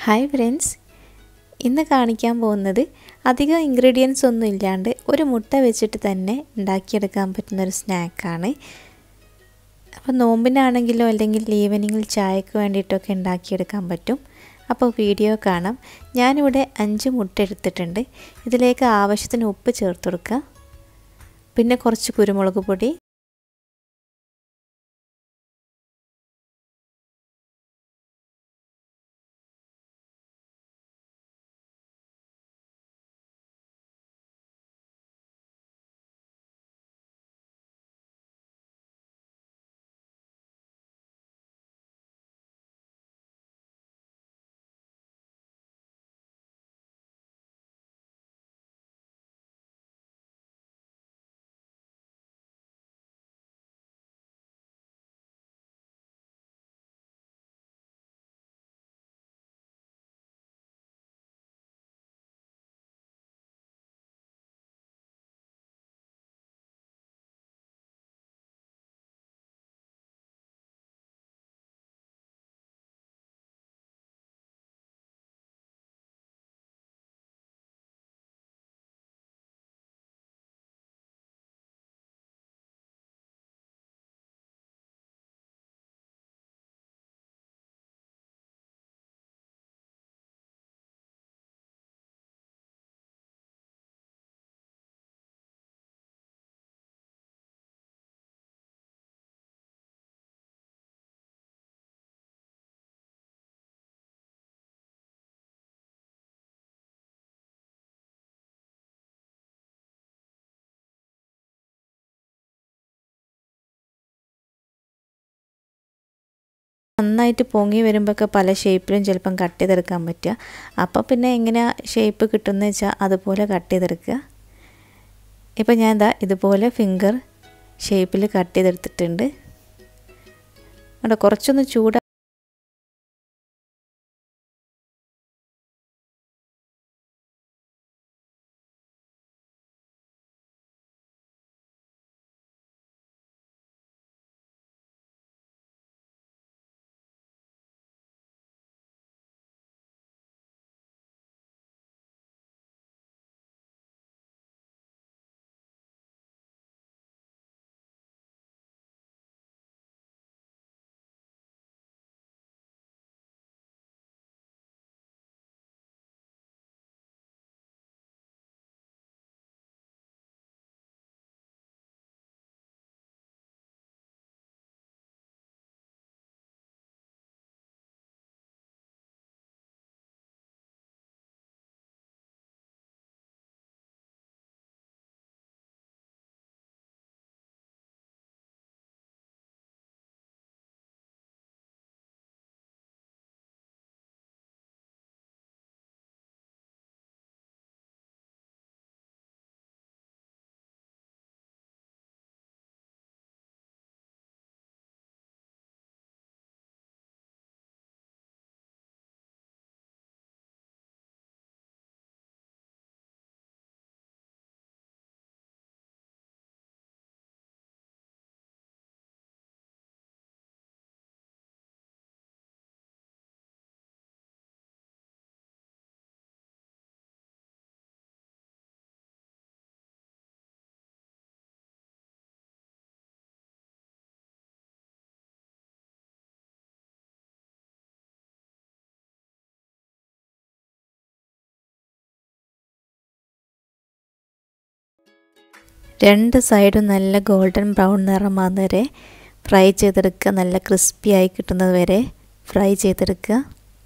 hi friends ഇന്ന് കാണിക്കാൻ പോകുന്നത് അധികം ഇൻഗ്രീഡിയൻസ് ഒന്നും ഇല്ലാണ്ട് ഒരു മുട്ട വെച്ചിട്ട് തന്നെ ഉണ്ടാക്കിയെടുക്കാൻ പറ്റുന്നൊരു സ്നാക്കാണ് അപ്പോൾ നോമ്പിനാണെങ്കിലോ അല്ലെങ്കിൽ ഈവനിങ്ങിൽ ചായക്ക് വേണ്ടിയിട്ടൊക്കെ ഉണ്ടാക്കിയെടുക്കാൻ പറ്റും അപ്പോൾ വീഡിയോ കാണാം ഞാനിവിടെ അഞ്ച് മുട്ട എടുത്തിട്ടുണ്ട് ഇതിലേക്ക് ആവശ്യത്തിന് ഉപ്പ് ചേർത്ത് കൊടുക്കുക പിന്നെ കുറച്ച് കുരുമുളക് പൊടി നന്നായിട്ട് പൊങ്ങി വരുമ്പോഴൊക്കെ പല ഷേപ്പിലും ചിലപ്പം കട്ട് ചെയ്തെടുക്കാൻ പറ്റുക അപ്പോൾ പിന്നെ എങ്ങനെ ഷേപ്പ് കിട്ടുമെന്ന് വെച്ചാൽ അതുപോലെ കട്ട് ചെയ്തെടുക്കുക ഇപ്പം ഞാൻ എന്താ ഇതുപോലെ ഫിംഗർ ഷേപ്പിൽ കട്ട് ചെയ്തെടുത്തിട്ടുണ്ട് അവിടെ കുറച്ചൊന്ന് ചൂട് രണ്ട് സൈഡും നല്ല ഗോൾഡൻ ബ്രൗൺ നിറമാകുന്ന വരെ ഫ്രൈ ചെയ്തെടുക്കുക നല്ല ക്രിസ്പി ആയി കിട്ടുന്നത് വരെ ഫ്രൈ ചെയ്തെടുക്കുക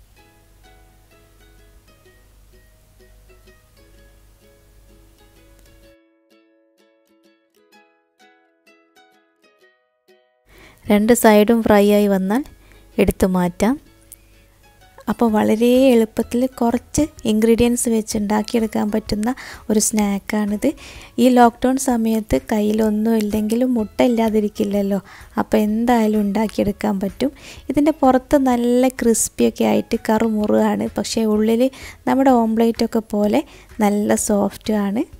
രണ്ട് സൈഡും ഫ്രൈ ആയി വന്നാൽ എടുത്തു മാറ്റാം അപ്പോൾ വളരെ എളുപ്പത്തിൽ കുറച്ച് ഇൻഗ്രീഡിയൻസ് വെച്ച് ഉണ്ടാക്കിയെടുക്കാൻ പറ്റുന്ന ഒരു സ്നാക്കാണിത് ഈ ലോക്ക്ഡൗൺ സമയത്ത് കയ്യിലൊന്നും ഇല്ലെങ്കിലും മുട്ട ഇല്ലാതിരിക്കില്ലല്ലോ അപ്പോൾ എന്തായാലും ഉണ്ടാക്കിയെടുക്കാൻ പറ്റും ഇതിൻ്റെ പുറത്ത് നല്ല ക്രിസ്പിയൊക്കെ ആയിട്ട് കറുമുറുകാണ് പക്ഷേ ഉള്ളിൽ നമ്മുടെ ഓംപ്ലേറ്റൊക്കെ പോലെ നല്ല സോഫ്റ്റ് ആണ്